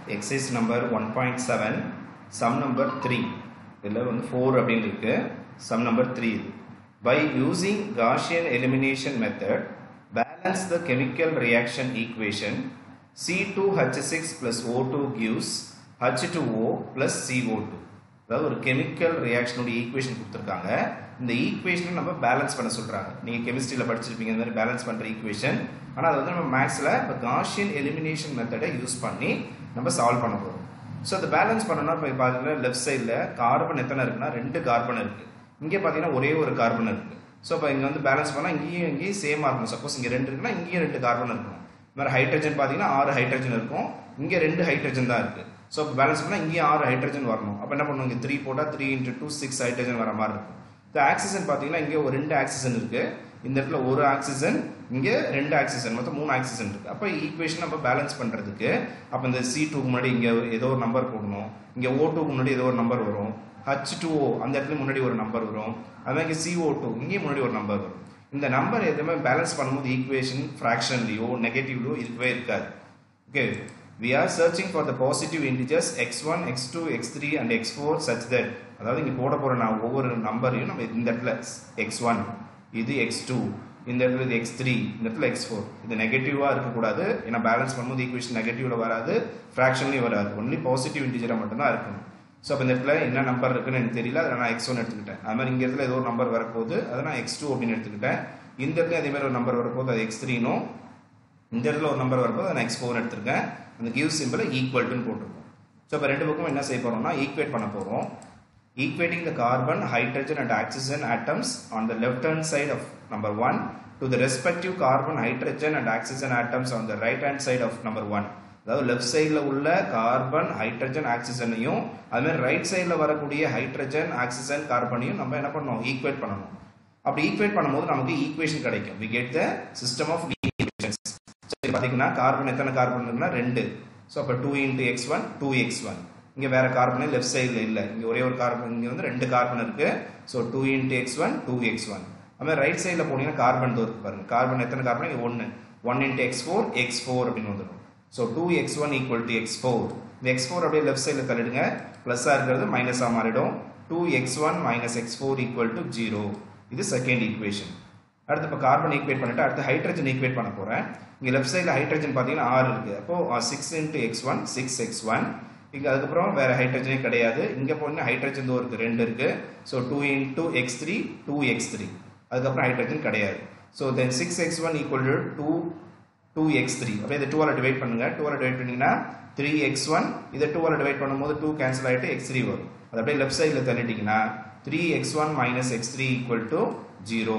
exercise number one point seven sum number three இதில் வந்து four அப்படின்னு இருக்கு சம் நம்பர் த்ரீ இது by using gaussian elimination method balance the chemical reaction equation C two H six plus O two gives H two O plus CO two அதாவது ஒரு chemical ரியாக்ஷனுடைய equation கொடுத்துருக்காங்க இந்த ஈக்குவேஷனை நம்ம பேலன்ஸ் பண்ண சொல்கிறாங்க நீங்கள் கெமிஸ்ட்ரியில் படிச்சிருப்பீங்க இந்த மாதிரி பேலன்ஸ் பண்ணுற ஈக்குவேஷன் ஆனால் அது வந்து நம்ம மேக்ஸில் இப்போ காஷியன் எலிமினேஷன் மெத்தடை யூஸ் பண்ணி நம்ம சால்வ் பண்ண போகிறோம் ஸோ அதை பேலன்ஸ் பண்ணணும்னா இப்போ பார்த்தீங்கன்னா லெஃப்ட் சைடில் கார்பன் எத்தனை இருக்குன்னா ரெண்டு கார்பன் இருக்குது இங்கே பார்த்தீங்கன்னா ஒரே ஒரு கார்பன் இருக்குது ஸோ இப்போ இங்கே வந்து பேலன்ஸ் பண்ணால் இங்கேயும் இங்கேயும் சேமாக இருக்கும் சப்போஸ் இங்கே ரெண்டு இருக்குன்னா இங்கேயும் ரெண்டு கார்பன் இருக்கும் இந்த மாதிரி ஹைட்ரஜன் பார்த்தீங்கன்னா ஆறு ஹைட்ரஜன் இருக்கும் இங்கே ரெண்டு ஹைட்ரஜன் தான் இருக்குது ஸோ இப்போ பேலன்ஸ் பண்ணால் இங்கேயும் ஆறு ஹைட்ரஜன் வரணும் அப்போ என்ன பண்ணுவோம் இங்கே த்ரீ போட்டால் three into two six hydrogen வர மாதிரி இருக்கும் இந்த ஆக்சிஜன் பார்த்தீங்கன்னா இங்கே ஒரு ரெண்டு ஆக்சிஜன் இருக்குது இந்த இடத்துல ஒரு ஆக்சிஜன் இங்கே ரெண்டு ஆக்சிஜன் மொத்தம் மூணு ஆக்சிஜன் இருக்குது அப்போ ஈக்குவேஷன் நம்ம பேலன்ஸ் பண்ணுறதுக்கு அப்போ இந்த சி டூக்கு முன்னாடி இங்கே ஏதோ ஒரு நம்பர் போடணும் இங்கே ஓ டூக்கு முன்னாடி ஏதோ ஒரு நம்பர் வரும் ஹச் டூ ஓ அந்த இடத்துல முன்னாடி ஒரு நம்பர் வரும் அது மாதிரி சிஓ டூ இங்கேயும் முன்னாடி ஒரு நம்பர் வரும் இந்த நம்பர் எதுவுமே பேலன்ஸ் பண்ணும்போது ஈக்குவேஷன் ஃப்ராக்ஷன்லையோ நெகட்டிவ்லையோ இருக்கவே இருக்காது okay we are searching for the positive integers x1 x2 x3 and x4 such that அதாவது இங்க போட போற நான் ஒவ்வொரு நம்பரையும் நம்ம இந்த இடத்துல x1 இது x2 இந்த இடத்துல இது x3 இந்த இடத்துல x4 இது நெகட்டிவா இருக்கக்கூடாது ஏன்னா பேலன்ஸ் பண்ணும்போது ஈக்குவேஷன் நெகட்டிவ்ல வராது ஃப்ராக்ஷன்லயும் வராது ஒன்லி பாசிட்டிவ் இன்டிஜரா மட்டும் தான் இருக்கணும் ஸோ அப்போ இந்த இடத்துல என்ன நம்பர் இருக்குன்னு எனக்கு தெரியல அதை நான் எக்ஸ் ஒன் எடுத்துக்கிட்டேன் அது மாதிரி இங்க இடத்துல ஏதோ ஒரு நம்பர் வரப்போகுது அதை நான் எக்ஸ் டூ அப்படின்னு எடுத்துக்கிட்டேன் இந்த இடத்துல அதே மாதிரி ஒரு நம்பர் வரப்போகுது அது எக்ஸ் த்ரீனும் இந்த இடத்துல ஒரு நம்பர் வரும்போது அதை எக்ஸ் ஃபோர் எடுத்திருக்கேன் அந்த கிவ் சிம்பிளை ஈக்குவல்ட்டுன்னு போட்டிருக்கோம் ஸோ இப்போ ரெண்டு பக்கம் என்ன செய்ய போறோம்னா ஈக்குவேட் பண்ண போகிறோம் equating the carbon hydrogen and oxygen atoms on the left hand side of number one to the respective carbon hydrogen and oxygen atoms on the right hand side of number one அதாவது left சைடில் உள்ள carbon hydrogen ஆக்சிஜனையும் அதுமாதிரி right சைடில் வரக்கூடிய hydrogen oxygen கார்பனையும் நம்ம என்ன பண்ணணும் equate பண்ணணும் அப்படி ஈக்குவேட் பண்ணும்போது நமக்கு ஈக்குவேஷன் கிடைக்கும் we get the system of equations சரி பார்த்தீங்கன்னா கார்பன் எத்தனை கார்பன் இருக்குன்னா ரெண்டு ஸோ அப்போ two into x one two x one இங்கே வேற கார்பனே லெஃப்ட் சைடில் இல்லை இங்கே ஒரே ஒரு கார்பன் இங்கே வந்து ரெண்டு கார்பன் இருக்கு so two into x one two x one அதுமாதிரி ரைட் சைடில் போனீங்கன்னா கார்பன் தோருக்கு பாருங்க கார்பன் எத்தனை கார்பன் இங்கே ஒன்று one into x four x four அப்படின்னு வந்துடும் so two x one equal to x four இந்த எக்ஸ் ஃபோர் அப்படியே லெஃப்ட் சைடில் தள்ளிடுங்க ப்ளஸ்ஸாக இருக்கிறது மைனஸாக மாறிடும் two x one minus x four equal to zero இது செகண்ட் ஈக்குவேஷன் அடுத்து இப்போ கார்பன் ஈக்குவேட் பண்ணிட்டு அடுத்து ஹைட்ரஜன் ஈக்குவேட் பண்ண போகிறேன் இங்கே லெஃப்ட் சைடில் ஹைட்ரஜன் பார்த்தீங்கன்னா ஆறு இருக்குது அப்போ six into x one six x one இங்கே அதுக்கப்புறம் வேறு ஹைட்ரஜனே கிடையாது இங்கே போனீங்கன்னா ஹைட்ரஜன் தோ இருக்குது ரெண்டு இருக்குது so two into x three two x three அதுக்கப்புறம் ஹைட்ரஜன் கிடையாது so then six x one equal to two two x three அப்போ இதை டூவால் டிவைட் பண்ணுங்க டூவால் டிவைட் பண்ணிங்கன்னா த்ரீ எக்ஸ் ஒன் இதை டூவால் டிவைட் பண்ணும்போது டூ கேன்சல் ஆகிட்டு எக்ஸ் த்ரீ வரும் அது அப்படியே லெஃப்ட் சைடில் தள்ளிட்டிங்கன்னா three x one minus x three equal to zero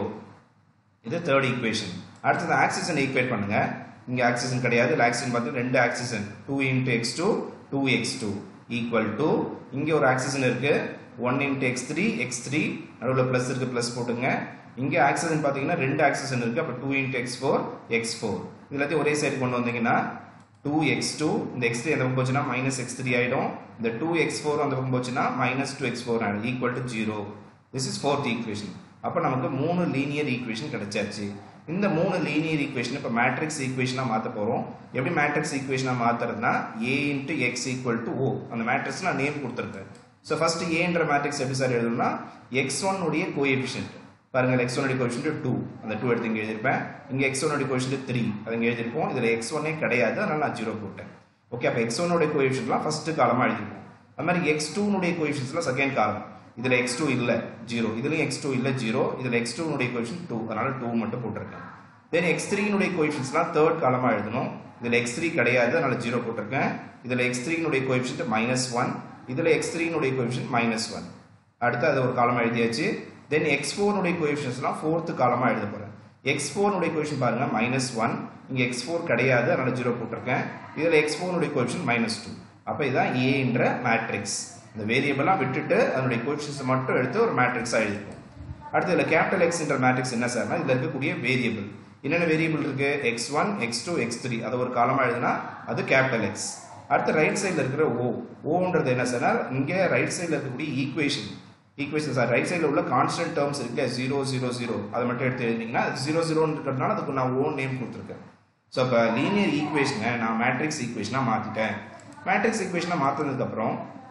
இது தேர்ட் ஈக்குவேஷன் அடுத்தது ஆக்சிஜன் ஈக்குவேட் பண்ணுங்க இங்கே ஆக்சிஜன் கிடையாது ஆக்சிஜன் பார்த்து ரெண்டு oxygen two into x two two x two equal to இங்கே ஒரு ஆக்சிஜன் இருக்கு one into x three x three நடுவில் ப்ளஸ் இருக்கு ப்ளஸ் போட்டுங்க இங்கே ஆக்சிஜன் பார்த்தீங்கன்னா ரெண்டு ஆக்சிஜன் இருக்கு அப்போ two into x four x four எல்லாத்தையும் ஒரே சைடு கொண்டு வந்தீங்கன்னா டூ எக்ஸ் டூ இந்த எக்ஸ் த்ரீ அந்த பக்கம் போச்சுன்னா மைனஸ் எக்ஸ் த்ரீ ஆகிடும் இந்த டூ எக்ஸ் ஃபோர் அந்த பக்கம் போச்சுன்னா மைனஸ் டூ எக்ஸ் ஃபோர் ஆகிடும் equal to zero this is fourth equation அப்போ நமக்கு மூணு லீனியர் ஈக்குவேஷன் கிடைச்சாச்சு இந்த மூணு லீனியர் ஈக்குவேஷன் இப்போ மேட்ரிக்ஸ் ஈக்குவேஷனாக மாற்ற போகிறோம் எப்படி மேட்ரிக்ஸ் ஈக்குவேஷனாக மாற்றுறதுனா A into X equal to O அந்த மேட்ரிக்ஸ் நான் நேம் கொடுத்துருக்கேன் ஸோ ஃபர்ஸ்ட் ஏன்ற மேட்ரிக்ஸ் எப்படி சார் எழுதணும்னா எக்ஸ் ஒன் உடைய கோஎஃபிஷியன்ட் பாருங்க எக்ஸ் ஒனுடைய கோஎஃபிஷியன்ட் டூ அந்த டூ எடுத்து இங்கே எழுதிருப்பேன் இங்கே எக்ஸ் ஒனுடைய கோஎஃபிஷியன்ட் த்ரீ அதை இங்கே எழுதிருப்போம் இதில் எக்ஸ் ஒன்னே கிடையாது அதனால நான் ஜீரோ போட்டேன் ஓகே அப்போ எக்ஸ் ஒனுடைய கோஎஃபிஷியன்ட்லாம் ஃபர்ஸ்ட் காலமாக எழுதிருப்போம் அது மாதிரி எக்ஸ் டூனுடைய கோஎஃபிஷியன்ட்ஸ்லாம் செகண்ட் காலம் இதில் எக்ஸ் டூ இல்லை ஜீரோ இதுலையும் எக்ஸ் டூ இல்லை ஜீரோ இதில் எக்ஸ் டூனுடைய கோஎஃபிஷியன் டூ அதனால டூ மட்டும் போட்டிருக்கேன் தென் எக்ஸ் த்ரீனுடைய கோஎஃபிஷியன்ஸ்லாம் தேர்ட் காலமாக எழுதணும் இதில் எக்ஸ் த்ரீ கிடையாது அதனால ஜீரோ போட்டிருக்கேன் இதில் எக்ஸ் த்ரீனுடைய கோஎஃபிஷியன்ட் மைனஸ் ஒன் இதில் எக்ஸ் த்ரீனுடைய கோஎஃபிஷியன்ட் மைனஸ் ஒன் அடுத்து அது ஒரு காலமாக எழுதியாச்சு தென் எக்ஸ் ஃபோனுடைய கோஎஃபிஷியன்ஸ்லாம் ஃபோர்த்து காலமாக எழுத போகிறேன் எக்ஸ் ஃபோனுடைய கோஎஃபிஷியன் பாருங்கள் மைனஸ் ஒன் இங்கே எக்ஸ் ஃபோர் கிடையாது அதனால ஜீரோ போட்டிருக்கேன் இதில் எக்ஸ் ஃபோனுடைய கோஎஃபிஷியன் மைனஸ் டூ அப்போ இதுதான் ஏன்ற மேட்ரிக்ஸ் இந்த வேரியபிளாக விட்டுட்டு அதனுடைய கோஎஃபிஷியன்ஸ் மட்டும் எடுத்து ஒரு மேட்ரிக்ஸாக எழுதிப்போம் அடுத்து இதில் கேபிட்டல் எக்ஸ்ன்ற மேட்ரிக்ஸ் என்ன சார்னா இதில் இருக்கக்கூடிய வேரியபிள் என்னென்ன வேரியபிள் இருக்கு x one x two x three அதை ஒரு காலமாக எழுதுனா அது கேபிட்டல் எக்ஸ் அடுத்து ரைட் சைடில் இருக்கிற ஓ ஓன்றது என்ன சார் இங்கே ரைட் சைடில் இருக்கக்கூடிய ஈக்குவேஷன் ஈக்குவேஷன் சார் ரைட் சைடில் உள்ள கான்ஸ்டன்ட் டேர்ம்ஸ் இருக்கு ஜீரோ ஜீரோ ஜீரோ அதை மட்டும் எடுத்து எழுதிங்கன்னா ஜீரோ ஜீரோன்னு இருக்கிறதுனால அதுக்கு நான் ஓன் நேம் கொடுத்துருக்கேன் ஸோ இப்போ லீனியர் ஈக்குவேஷனை நான் மேட்ரிக்ஸ் ஈக்குவேஷனாக மாற்றிட்டேன் மேட்ரிக்ஸ் ஈக்குவேஷனை மாற்றினதுக்கப்புறம்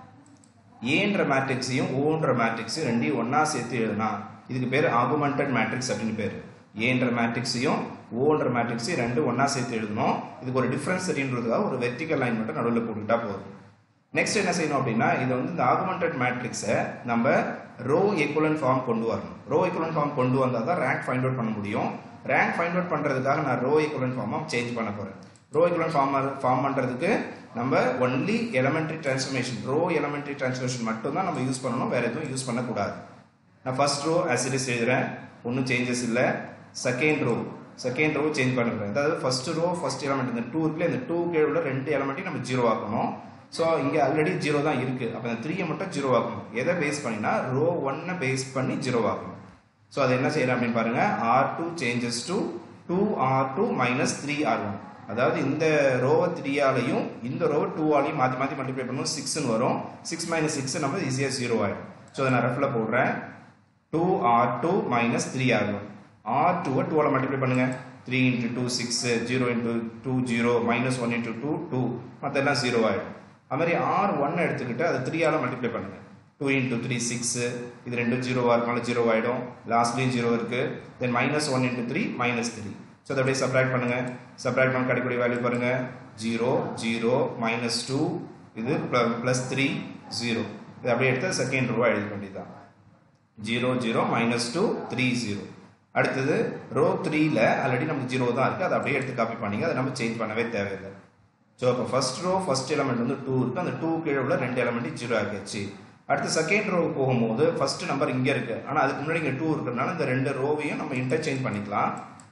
ஏன்ற மேட்ரிக்ஸையும் ஓன்ற மேட்ரிக்ஸையும் ரெண்டையும் ஒன்றா சேர்த்து எழுதுனா இதுக்கு பேர் ஆகுமெண்டட் மேட்ரிக்ஸ் அப்படின்னு பேர் ஏன்ற மேட்ரிக்ஸையும் ஓன்ற மேட்ரிக்ஸையும் ரெண்டு ஒன்றா சேர்த்து எழுதணும் இதுக்கு ஒரு டிஃப்ரென்ஸ் தெரியுன்றதுக்காக ஒரு வெர்டிக்கல் லைன் மட்டும் நடுவில் போட்டுக்கிட்டா போதும் நெக்ஸ்ட் என்ன செய்யணும் அப்படின்னா இது வந்து இந்த ஆகுமெண்டட் மேட்ரிக்ஸை நம்ம ரோ ஈக்குவலன் ஃபார்ம் கொண்டு வரணும் ரோ ஈக்குவலன் ஃபார்ம் கொண்டு வந்தால் தான் ரேங்க் ஃபைண்ட் அவுட் பண்ண முடியும் ரேங்க் ஃபைண்ட் அவுட் பண்ணுறதுக்காக நான் ரோ ஈக்குவலன் ஃபார்மாக சேஞ்ச் பண்ண போகிறேன் ரோ ஈக்குவலன் ஃபார்ம் ஃபார்ம் பண்ணுறதுக்கு நம்ம only elementary transformation row elementary transformation மட்டும் தான் நம்ம யூஸ் பண்ணணும் வேற எதுவும் யூஸ் பண்ணக்கூடாது நான் ஃபர்ஸ்ட் ரோ ஆசிடிஸ் எழுதுறேன் ஒன்றும் சேஞ்சஸ் இல்லை second row second row change பண்ணுறேன் அதாவது ஃபர்ஸ்ட் ரோ ஃபர்ஸ்ட் எலமெண்ட் இந்த டூ இருக்குல்ல இந்த டூ கீழே ரெண்டு எலமெண்ட்டையும் நம்ம ஜீரோ ஆக்கணும் ஸோ இங்கே ஆல்ரெடி ஜீரோ தான் இருக்குது அப்போ இந்த த்ரீயை மட்டும் ஜீரோ ஆக்கணும் எதை பேஸ் பண்ணினா ரோ ஒன்னை பேஸ் பண்ணி ஜீரோ ஆக்கணும் ஸோ அது என்ன செய்யறேன் அப்படின்னு பாருங்க R two changes to two R two minus three R one அதாவது இந்த ரோவை த்ரீயாலையும் இந்த ரோவை டூவாலையும் மாற்றி மாற்றி மல்டிப்ளை பண்ணுவோம் சிக்ஸ்னு வரும் சிக்ஸ் மைனஸ் சிக்ஸ் நம்ம ஈஸியாக ஜீரோ ஆகிடும் ஸோ அதை நான் ரெஃபில் போடுறேன் two R two minus three R one R டூவை டூவால் மல்டிப்ளை பண்ணுங்க three into two six zero into two zero minus one into two two மற்றெல்லாம் ஜீரோ ஆகிடும் அது மாதிரி ஆர் ஒன் எடுத்துக்கிட்டு அதை த்ரீயால் மல்டிப்ளை பண்ணுங்க டூ இன்ட்டு த்ரீ சிக்ஸ் இது ரெண்டும் ஜீரோவாக இருக்கனால ஜீரோ ஆகிடும் லாஸ்ட்லேயும் ஜீரோ இருக்கு then minus one into three minus three so அதை அப்படியே சப்ராக்ட் பண்ணுங்க சப்ராக்ட் பண்ண கிடைக்கக்கூடிய வேல்யூ பாருங்க ஜீரோ ஜீரோ மைனஸ் டூ இது ப்ளஸ் த்ரீ ஜீரோ இது அப்படியே எடுத்து செகண்ட் ரூபா எழுத வேண்டியதுதான் zero zero minus two three zero அடுத்தது ரோ த்ரீல ஆல்ரெடி நமக்கு ஜீரோ தான் இருக்குது அதை அப்படியே எடுத்து காப்பி பண்ணிங்க அதை நம்ம சேஞ்ச் பண்ணவே தேவையில்லை ஸோ இப்போ ஃபர்ஸ்ட் ரோ ஃபர்ஸ்ட் எலமெண்ட் வந்து டூ இருக்குது அந்த டூ கீழே உள்ள ரெண்டு எலமெண்ட் ஜீரோ ஆகிடுச்சு அடுத்து செகண்ட் ரோ போகும்போது ஃபர்ஸ்ட் நம்பர் இங்கே இருக்கு ஆனால் அதுக்கு முன்னாடி இங்கே டூ இருக்கிறதுனால இந்த ரெண்டு ரோவையும் நம்ம இன்டர்சேஞ்ச் பண்ணிக்கலாம்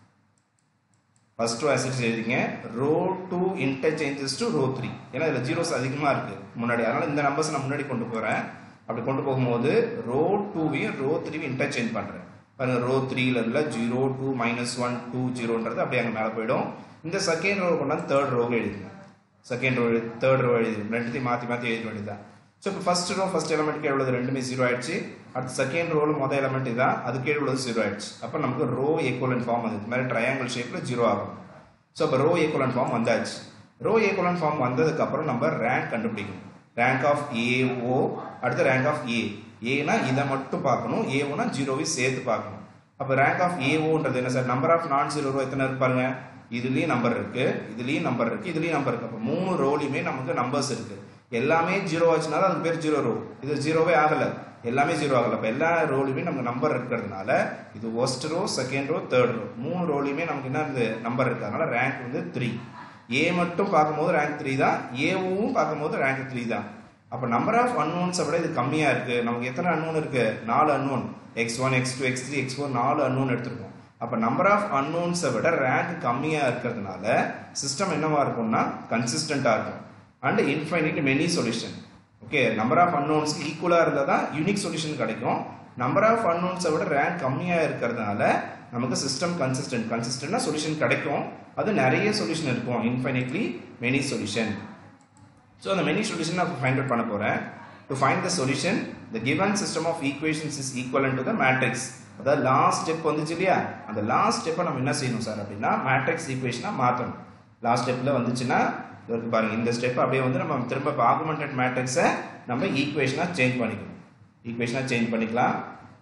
ஃபர்ஸ்ட் ரோ அசிட்ஸ் எழுதிங்க row two interchanges to row three ஏன்னா இதில் ஜீரோஸ் அதிகமாக இருக்கு முன்னாடி அதனால இந்த நம்பர்ஸ் நான் முன்னாடி கொண்டு போகிறேன் அப்படி கொண்டு போகும்போது ரோ டூவையும் ரோ த்ரீயும் இன்டர்சேஞ்ச் பண்ணுறேன் பாருங்க ரோ த்ரீல உள்ள zero two minus one two ஜீரோன்றது அப்படியே அங்கே மேலே போயிடும் இந்த செகண்ட் ரோ கொண்டாந்து தேர்ட் ரோவை எழுதுங்க செகண்ட் ரோ தேர்ட் ரோ எழுதி ரெண்டுத்தையும் மாற்றி மாற்றி எழுத வேண்டியதான் ஸோ இப்போ ஃபர்ஸ்ட் ரோ ஃபர்ஸ்ட் எலமெண்ட் கீழே உள்ளது ரெண்டுமே ஜீரோ ஆயிடுச்சு அடுத்து செகண்ட் ரோவில் மொதல் எலமெண்ட் இதான் அது கீழே உள்ளது ஜீரோ ஆயிடுச்சு அப்போ நமக்கு ரோ ஈக்குவலன் ஃபார்ம் வந்து இது மாதிரி ட்ரையாங்கிள் ஷேப்பில் ஜீரோ ஆகும் ஸோ அப்போ ரோ ஈக்குவலன் ஃபார்ம் வந்தாச்சு ரோ ஈக்குவலன் ஃபார்ம் வந்ததுக்கப்புறம் நம்ம ரேங்க் கண்டுபிடிக்கணும் ரேங்க் ஆஃப் ஏஓ அடுத்து ரேங்க் ஆஃப் ஏ ஏனா இதை மட்டும் பார்க்கணும் ஏஓனா ஜீரோவை சேர்த்து பார்க்கணும் அப்போ ரேங்க் ஆஃப் ஏஓன்றது என்ன sir number of non zero எத்தனை இருப்பாருங்க இதுலயும் நம்பர் இருக்கு இதுலயும் நம்பர் இருக்கு இதுலயும் நம்பர் இருக்கு அப்போ மூணு ரோலையுமே நமக்கு நம்பர்ஸ் இருக்கு எல்லாமே ஜீரோ ஆச்சுனாலும் அதுக்கு பேர் ஜீரோ ரோ இது ஜீரோவே ஆகல எல்லாமே ஜீரோ ஆகல அப்போ எல்லா ரோலையுமே நமக்கு நம்பர் இருக்கிறதுனால இது first row second row third row மூணு ரோலையுமே நமக்கு என்ன இந்த நம்பர் இருக்கு அதனால ரேங்க் வந்து த்ரீ ஏ மட்டும் பார்க்கும்போது ரேங்க் த்ரீ தான் ஏவும் பார்க்கும்போது ரேங்க் த்ரீ தான் அப்போ நம்பர் ஆஃப் அன்னோன்ஸை விட இது கம்மியா இருக்கு நமக்கு எத்தனை அன்னோன் இருக்கு நாலு unknown x one x two x three x four நாலு அன்னோன் எடுத்திருக்கோம் அப்போ நம்பர் ஆஃப் அன்னோன்ஸை விட ரேங்க் கம்மியாக இருக்கிறதுனால சிஸ்டம் என்னவா இருக்கும்னா கன்சிஸ்டண்ட்டாக இருக்கும் and infinite many solution okay number of அன்னோன்ஸ்க்கு ஈக்குவலாக இருந்தால் தான் யூனிக் சொல்யூஷன் கிடைக்கும் நம்பர் ஆஃப் அன்னோன்ஸை விட ரேங்க் கம்மியாக இருக்கிறதுனால நமக்கு சிஸ்டம் கன்சிஸ்டன்ட் கன்சிஸ்டன்ட்னா சொல்யூஷன் கிடைக்கும் அது நிறைய சொல்யூஷன் இருக்கும் இன்ஃபைனிட்லி மெனி சொல்யூஷன் ஸோ அந்த மெனி சொல்யூஷன் நான் ஃபைண்ட் அவுட் பண்ண போகிறேன் to find the solution the given system of equations is equivalent to the matrix அதாவது லாஸ்ட் ஸ்டெப் வந்துச்சு இல்லையா அந்த லாஸ்ட் ஸ்டெப்பை நம்ம என்ன செய்யணும் சார் அப்படின்னா மேட்ரிக்ஸ் ஈக்குவேஷனாக மாற்றணும் லாஸ்ட் ஸ்டெப்பில் வந்துச்சுன்னா இதற்கு பாருங்க இந்த ஸ்டெப் அப்படியே வந்து நம்ம திரும்ப இப்போ ஆகுமெண்டட் மேட்ரிக்ஸை நம்ம ஈக்குவேஷனாக சேஞ்ச் பண்ணிக்கணும் ஈக்குவேஷனாக சேஞ்ச் பண்ணிக்கலாம்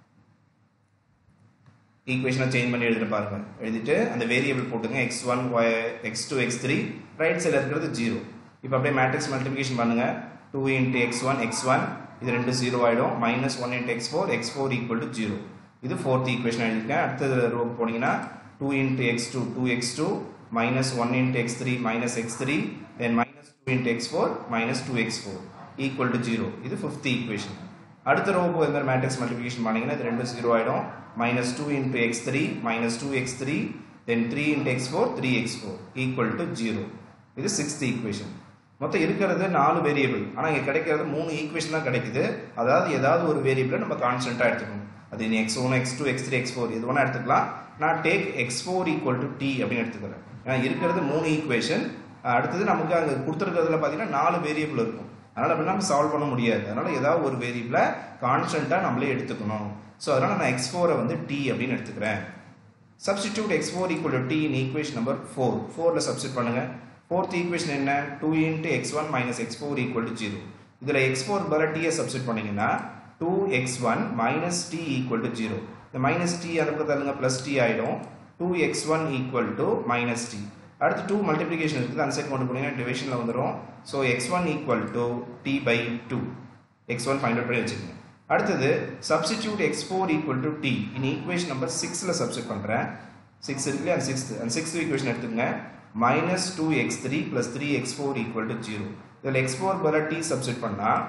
ஈக்குவேஷனாக சேஞ்ச் பண்ணி எழுதிட்டு பாருங்க எழுதிட்டு அந்த வேரியபிள் போட்டுங்க x one y x two x three right சைடில் இருக்கிறது ஜீரோ இப்போ அப்படியே மேட்ரிக்ஸ் மல்டிபிகேஷன் பண்ணுங்க two into x one x one இது ரெண்டு ஜீரோ ஆகிடும் minus one into x four x four equal to zero இது ஃபோர்த் ஈக்குவேஷன் எழுதிருக்கேன் அடுத்தது ரோ போனீங்கன்னா two into x two two x two minus one into x three minus x three then minus two into x four minus two x four equal to zero இது fifth equation அடுத்த row போய் இந்த matrix multiplication பண்ணீங்கன்னா இது ரெண்டு zero ஆகிடும் minus two into x three minus two x three then three into x four three x four equal to zero இது sixth equation மொத்தம் இருக்கிறது நாலு வேரியபிள் ஆனால் இங்கே கிடைக்கிறது மூணு ஈக்குவேஷன் தான் கிடைக்குது அதாவது ஏதாவது ஒரு வேரியபிளை நம்ம கான்ஸ்டன்ட்டாக எடுத்துக்கணும் அது நீ x one x two x three x four இது ஒன்றா எடுத்துக்கலாம் நான் take x four equal to t அப்படின்னு எடுத்துக்கிறேன் ஏன்னா இருக்கிறது மூணு ஈக்குவேஷன் அடுத்தது நமக்கு அங்கே கொடுத்துருக்கிறதுல பார்த்தீங்கன்னா நாலு வேரியபிள் இருக்கும் அதனால் அப்படி நம்ம சால்வ் பண்ண முடியாது அதனால் ஏதாவது ஒரு வேரியபிளை கான்ஸ்டண்ட்டாக நம்மளே எடுத்துக்கணும் ஸோ அதனால் நான் எக்ஸ் ஃபோரை வந்து டி அப்படின்னு எடுத்துக்கிறேன் substitute x four equal to t in equation number four ஃபோரில் சப்ஸ்டியூட் பண்ணுங்கள் ஃபோர்த் ஈக்குவேஷன் என்ன two into x one minus x four equal to zero இதில் எக்ஸ் ஃபோர் பதில் டீயை சப்ஸ்டிட் பண்ணிங்கன்னா two x one minus t equal to zero இந்த minus t அந்த பக்கம் தள்ளுங்க ப்ளஸ் டி ஆகிடும் two x one equal to minus t அடுத்து டூ மல்டிப்ளிகேஷன் இருக்குது அந்த சைட் கொண்டு போனீங்கன்னா டிவிஷனில் வந்துடும் so x one equal to t by two x one find out பண்ணி வச்சுக்கோங்க அடுத்தது substitute x four equal to t in equation number சிக்ஸில் சப்ஸ்டிட் பண்ணுறேன் சிக்ஸ் இருக்குல்லையா அந்த சிக்ஸ்த் அந்த சிக்ஸ்த் ஈக்குவேஷன் எடுத்துக்கங்க minus two x three plus three x four equal to zero இதில் எக்ஸ் ஃபோர் பதில் டி சப்ஸ்டிட் பண்ணால்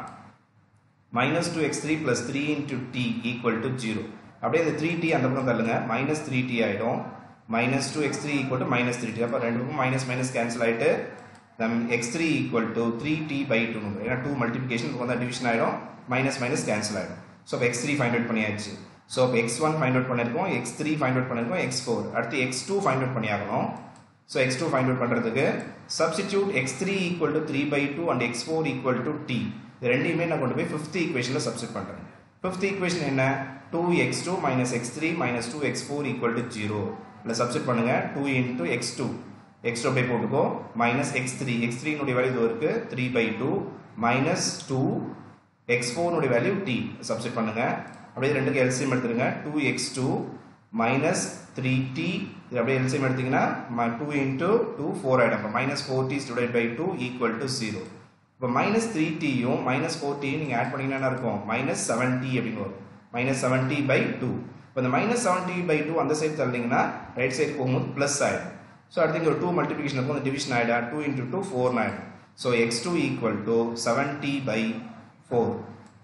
minus two x three plus three into t equal to zero அப்படியே இந்த த்ரீ டி அந்த பக்கம் தள்ளுங்க மைனஸ் த்ரீ டி ஆகிடும் minus two x three equal to minus three t அப்போ ரெண்டு பக்கம் மைனஸ் மைனஸ் கேன்சல் ஆகிட்டு நம் x three equal to three t by two ஏன்னா டூ மல்டிபிகேஷன் வந்து டிவிஷன் ஆகிடும் மைனஸ் மைனஸ் கேன்சல் ஆகிடும் ஸோ இப்போ எக்ஸ் த்ரீ ஃபைண்ட் அவுட் பண்ணியாச்சு ஸோ இப்போ எக்ஸ் ஒன் ஃபைண்ட் அவுட் பண்ணியிருக்கோம் எக்ஸ் த்ரீ ஃபைண்ட் அவுட் பண்ணியிருக்கோம் எக்ஸ் ஃபோர் அடுத்து எக்ஸ் டூ ஃபைண்ட் அவுட் பண்ணியாகணும் so x two find out பண்ணுறதுக்கு substitute x three equal to three by two and x four equal to t இது ரெண்டையுமே நான் கொண்டு போய் ஃபிஃப்த் ஈக்குவேஷனில் சப்ஸ்டிட் பண்ணுறேன் ஃபிஃப்த் ஈக்குவேஷன் என்ன two x two minus x three minus two x four equal to zero இல்லை substitute பண்ணுங்க two into x two x two by போட்டுக்கோ மைனஸ் எக்ஸ் த்ரீ எக்ஸ் த்ரீனுடைய வேல்யூ இது இருக்கு three by two minus two x ஃபோர்னுடைய value D substitute பண்ணுங்க அப்படியே ரெண்டுக்கு எல்சிஎம் எடுத்துருங்க two x two minus three t இது அப்படியே எல்சிஎம் எடுத்தீங்கன்னா டூ இன்டூ டூ ஃபோர் ஆகிடும் அப்போ minus four t divide by two equal to zero இப்போ மைனஸ் த்ரீ டியும் மைனஸ் ஃபோர் டியும் நீங்கள் ஆட் பண்ணிங்கன்னா இருக்கும் மைனஸ் செவன் டி அப்படின்னு வரும் minus seven t by two இப்போ இந்த minus seven t by two அந்த சைடு தள்ளிங்கன்னா ரைட் சைடு போகும்போது ப்ளஸ் ஆகிடும் ஸோ அடுத்து இங்கே ஒரு டூ மல்டிபிகேஷன் இருக்கும் அந்த டிவிஷன் ஆகிடா டூ இன்டூ டூ ஃபோர் ஆகிடும் so x two equal to seven t by four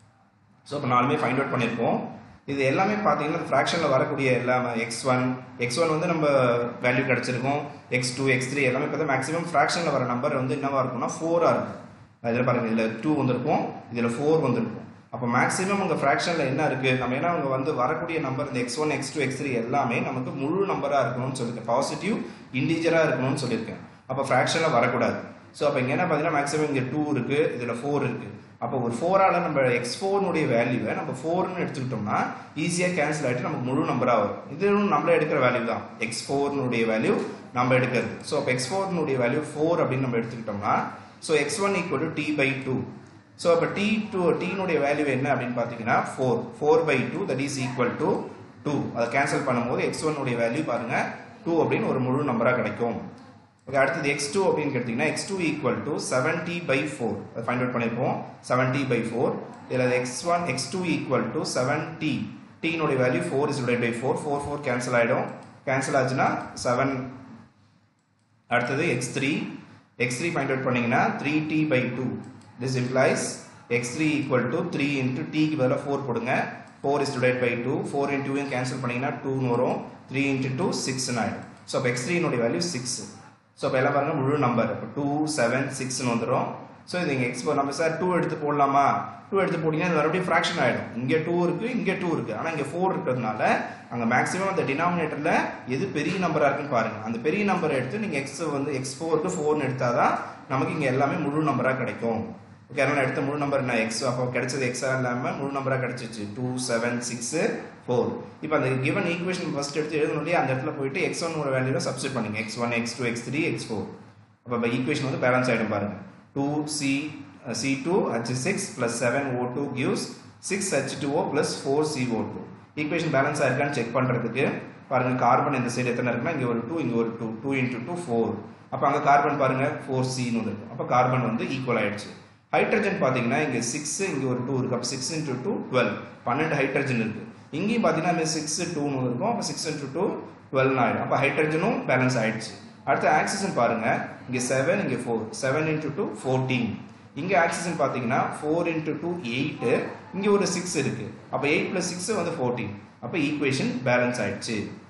so இப்போ நாலுமே ஃபைண்ட் அவுட் பண்ணியிருக்கோம் இது எல்லாமே பார்த்தீங்கன்னா ஃப்ராக்ஷனில் வரக்கூடிய எல்லாமே எக்ஸ் ஒன் எக்ஸ் ஒன் வந்து நம்ம வேல்யூ கிடச்சிருக்கும் எக்ஸ் டூ எக்ஸ் த்ரீ எல்லாமே பார்த்தா மேக்ஸிமம் ஃப்ராக்ஷனில் வர நம்பர் வந்து என்னவா இருக்கும்னா ஃபோராக இருக்கும் இதில் பாருங்கள் இதில் டூ வந்திருக்கும் இதில் ஃபோர் வந்திருக்கும் அப்போ மேக்ஸிமம் உங்கள் ஃப்ராக்ஷனில் என்ன இருக்குது நம்ம ஏன்னா அவங்க வந்து வரக்கூடிய நம்பர் இந்த x one x two x three எல்லாமே நமக்கு முழு நம்பராக இருக்கணும்னு சொல்லியிருக்கேன் பாசிட்டிவ் இண்டிஜராக இருக்கணும்னு சொல்லியிருக்கேன் அப்போ ஃப்ராக்ஷனில் வரக்கூடாது ஸோ அப்போ இங்கே என்ன பார்த்தீங்கன்னா மேக்ஸிமம் இங்கே டூ இருக்குது இதில் ஃபோர் இருக்குது அப்போ ஒரு ஃபோரால் நம்ம எக்ஸ் ஃபோர்னுடைய வேல்யூவை நம்ம ஃபோர்னு எடுத்துக்கிட்டோம்னா ஈஸியாக கேன்சல் ஆகிட்டு நமக்கு முழு நம்பராக வரும் இதுவும் நம்மளே எடுக்கிற வேல்யூ தான் எக்ஸ் ஃபோர்னுடைய வேல்யூ நம்ம எடுக்கிறது ஸோ அப்போ எக்ஸ் ஃபோர்னுடைய வேல்யூ ஃபோர் அப்படின்னு நம்ம எடுத்துக்கிட்டோம்னா so x one equal to t by two so அப்போ டி டூ டீனுடைய வேல்யூ என்ன அப்படின்னு பார்த்தீங்கன்னா four four by two that is equal to two அதை கேன்சல் பண்ணும்போது எக்ஸ் ஒன்னுடைய வேல்யூ பாருங்கள் டூ அப்படின்னு ஒரு முழு நம்பராக கிடைக்கும் ஓகே அடுத்தது எக்ஸ் டூ அப்படின்னு கேட்டிங்கன்னா x two equal to seven t by four அதை ஃபைண்ட் அவுட் பண்ணியிருப்போம் செவன்டி பை ஃபோர் இதில் x one x two equal to seven t டீனுடைய value four is divide by four four four cancel ஆகிடும் cancel ஆச்சுன்னா seven அடுத்தது x three x three find out பண்ணிங்கன்னா three t by two this implies x three equal to three into டிக்கு பதிலாக four போடுங்க four is divide by two four இன்டூவையும் cancel பண்ணிங்கன்னா டூன்னு வரும் த்ரீ இன்ட்டு டூ சிக்ஸ்னு ஆகிடும் ஸோ அப்போ எக்ஸ் த்ரீனுடைய வேல்யூ சிக்ஸ் ஸோ இப்போ எல்லாம் பாருங்க முழு நம்பர் இப்போ டூ செவன் சிக்ஸ்னு வந்துடும் ஸோ இது இங்கே எக்ஸ் நம்ம சார் டூ எடுத்து போடலாமா டூ எடுத்து போட்டிங்கன்னா இது மறுபடியும் ஃப்ராக்ஷன் ஆகிடும் இங்கே டூ இருக்குது இங்கே டூ இருக்குது ஆனால் இங்கே ஃபோர் இருக்கிறதுனால அங்கே மேக்ஸிமம் அந்த டினாமினேட்டரில் எது பெரிய நம்பராக இருக்குன்னு பாருங்கள் அந்த பெரிய நம்பரை எடுத்து நீங்கள் எக்ஸ் வந்து எக்ஸ் ஃபோருக்கு ஃபோர்னு எடுத்தால் தான் நமக்கு இங்கே எல்லாமே முழு நம்பராக கிடைக்கும் ஓகே அதனால் எடுத்த முழு நம்பர் என்ன எக்ஸ் அப்போ கிடைச்சது எக்ஸாக இல்லாமல் முழு நம்பராக கிடைச்சிச்சு டூ செவன் சிக்ஸு ஃபோர் இப்போ அந்த கிவன் ஈக்குவேஷன் ஃபஸ்ட் எடுத்து எழுதணும் இல்லையா அந்த இடத்துல போயிட்டு எக்ஸ் ஒன்னோட வேல்யூவில் சப்ஸ்டிட் பண்ணுங்க x one x two x three x four அப்போ ஈக்குவேஷன் வந்து பேலன்ஸ் ஆகிடும் பாருங்க two C C two H six plus seven O two gives six H two O plus four C O two equation பேலன்ஸாக இருக்கான்னு check பண்ணுறதுக்கு பாருங்க carbon இந்த side எத்தனை இருக்குன்னா இங்கே ஒரு டூ இங்கே ஒரு two two into two four அப்போ அங்கே கார்பன் பாருங்க ஃபோர் சின்னு இருக்கும் அப்போ கார்பன் வந்து ஈக்குவல் ஆயிடுச்சு ஹைட்ரஜன் பார்த்தீங்கன்னா இங்கே சிக்ஸ் இங்கே ஒரு டூ இருக்கு அப்போ சிக்ஸ் இன்ட்டு டூ டுவெல் பன்னெண்டு ஹைட்ரஜன் இருக்கு இங்கேயும் பார்த்தீங்கன்னா இங்கே சிக்ஸ் டூன்னு இருக்கும் அப்போ சிக்ஸ் இன்ட்டு டூ டுவெல் ஆயிடும் அப்போ ஹைட்ரஜனும் பேலன்ஸ் ஆயிடுச்சு அடுத்து ஆக்சிஜன் பாருங்க இங்கே செவன் இங்கே four seven into two fourteen இங்கே ஆக்சிஜன் பார்த்தீங்கன்னா ஃபோர் இன்ட்டு டூ எயிட்டு இங்கே ஒரு சிக்ஸ் இருக்கு அப்போ எயிட் ப்ளஸ் சிக்ஸ் வந்து ஃபோர்டீன் அப்போ ஈக்குவேஷன் பேலன்ஸ் ஆயிடுச்சு